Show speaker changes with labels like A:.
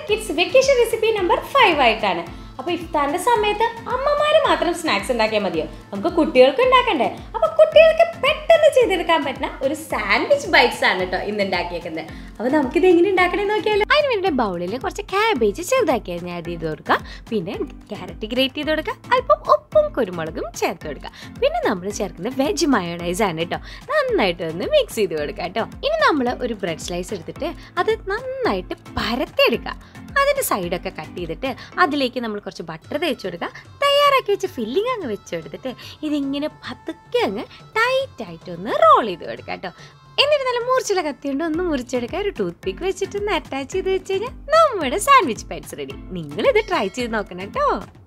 A: kids vacation recipe number five ആയിട്ടാണ് അപ്പോൾ ഇഫ്താറിന്റെ സമയത്ത് അമ്മമാര് മാത്രം സ്നാക്സ് ഉണ്ടാക്കിയാൽ മതിയോ നമുക്ക് കുട്ടികൾക്ക് ഉണ്ടാക്കണ്ടേ അപ്പോൾ കുട്ടികൾക്ക് പെട്ടെന്ന് ചെയ്തെടുക്കാൻ പറ്റുന്ന ഒരു സാൻഡ്വിച്ച് ബൈറ്റ്സ് ആണ് കേട്ടോ ഇന്ന് ഉണ്ടാക്കിയേക്കുന്നത് അപ്പോൾ നമുക്കിത് എങ്ങനെ ഉണ്ടാക്കണമെന്ന് നോക്കിയാലോ അതിന് വേണ്ടി ബൗളിൽ കുറച്ച് ക്യാബേജ് ചെറുതാക്കി ഞാൻ ആഡ് ചെയ്ത് കൊടുക്കുക പിന്നെ ക്യാരറ്റ് ഗ്രേറ്റ് ചെയ്ത് കൊടുക്കുക അല്പം ഉപ്പും കുരുമുളകും ചേർത്ത് കൊടുക്കുക പിന്നെ നമ്മൾ ചേർക്കുന്ന വെജ് മയോണൈസ് ആണ് കേട്ടോ നന്നായിട്ട് ഒന്ന് മിക്സ് ചെയ്ത് കൊടുക്കുക കേട്ടോ ഇനി നമ്മൾ ഒരു ബ്രെഡ് സ്ലൈസ് എടുത്തിട്ട് അത് നന്നായിട്ട് പരത്തിയെടുക്കുക അതിൻ്റെ സൈഡൊക്കെ കട്ട് ചെയ്തിട്ട് അതിലേക്ക് നമ്മൾ കുറച്ച് ബട്ടർ തേച്ച് കൊടുക്കുക തയ്യാറാക്കി വെച്ച് ഫില്ലിംഗ് അങ്ങ് വെച്ച് കൊടുത്തിട്ട് ഇതിങ്ങനെ പതുക്കെ അങ്ങ് ടൈറ്റായിട്ട് ഒന്ന് റോൾ ചെയ്ത് കൊടുക്കുക കേട്ടോ എന്നിട്ട് നല്ല മൂർച്ചുള്ള കത്തി കൊണ്ട് ഒന്ന് മുറിച്ചെടുക്കുക ഒരു ടൂത്ത് പിക്ക് വെച്ചിട്ട് ഒന്ന് അറ്റാച്ച് ചെയ്ത് വെച്ച് കഴിഞ്ഞാൽ നമ്മുടെ സാൻഡ്വിച്ച് പൈറ്റ്സ് റെഡി നിങ്ങൾ ഇത് ട്രൈ ചെയ്ത് നോക്കണം കേട്ടോ